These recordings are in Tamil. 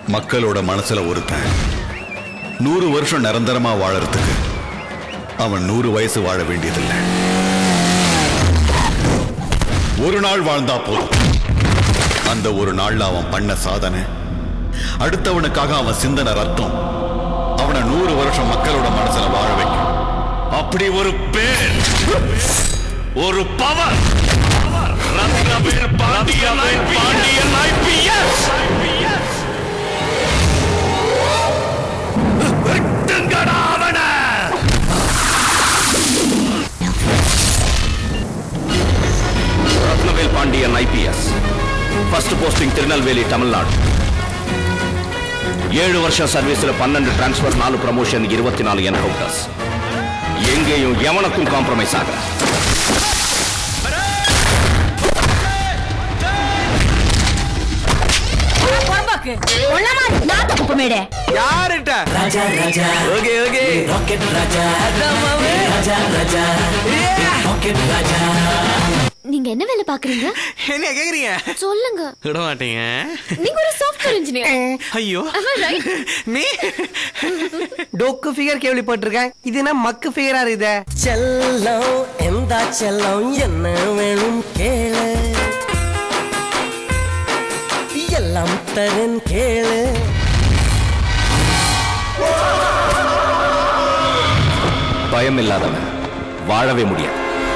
மக்களோட மனசுல ஒருத்தன் நூறு வருஷம் நிரந்தரமா வாழறதுக்கு அவன் நூறு வயசு வாழ வேண்டியதில்லை ஒரு நாள் வாழ்ந்தா போதும் அந்த ஒரு நாள்ல அவன் பண்ண சாதனை அடுத்தவனுக்காக அவன் சிந்தன ரத்தம் அவனை நூறு வருஷம் மக்களோட மனசுல வாழ வைக்கும் அப்படி ஒரு பேர் ஒரு பவர் ரத்னவேல் பாண்டியன் பாண்டியன் ஐபிஎஸ் வெட்டுங்கடா அவனை Rathnavel Pandian IPS first posting Tirunelveli Tamil Nadu ஏழு வருஷம் சர்வீஸ்ல பன்னெண்டு டிரான்ஸ்பர் நாலு ப்ரமோஷன் இருபத்தி நாலு என்கவுண்டர்ஸ் எங்கேயும் எவனுக்கும் காம்ப்ரமைஸ் ஆகல பொறம்பாக்கு ஒண்ணமா நாத்த குப்பமேடு யாருட்ட Raja Raja okay okay rocket Raja Raja Raja rocket Raja நீங்க என்ன வேலை பாக்குறீங்க என்ன கேக்குறீங்க சொல்லுங்க விட மாட்டீங்க நீங்க ஒரு சாஃப்ட்வேர் இன்ஜினியர் ஐயோ Am I right? நீ டொக்கு ஃபிகர் கேள்விப்பட்டிருக்கேன் இது என்ன மக்கு ஃபிகரா இருக்குதே செல்லம் எந்த செல்லம் என்ன வேணும் கேளு எல்லாம் தரேன் கேளு பயம் இல்லாதவன் வாழவே முடியாது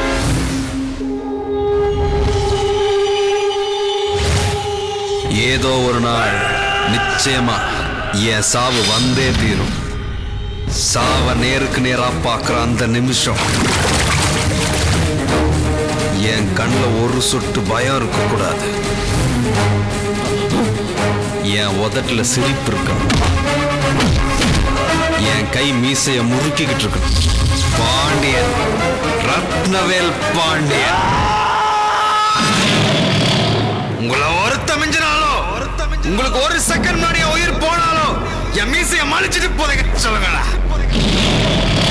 ஏதோ ஒரு நாள் நிச்சயமா என் சாவு வந்தே தீரும் சாவ நேருக்கு நேரா பார்க்குற அந்த நிமிஷம் என் கண்ணில் ஒரு சொட்டு பயம் இருக்கக்கூடாது என் உதட்டுல சிரிப்பு இருக்கணும் என் கை மீசைய முறுக்கிக்கிட்டு இருக்கணும் பாண்டியன் ரத்னவேல் பாண்டியன் உங்களை ஒருத்த மிஞ்சினாலோ உங்களுக்கு ஒரு செகண்ட் முன்னாடி என் உயிர் போனாலோ என் மீசைய மலிச்சிட்டு போதைங்க சொல்லுங்களா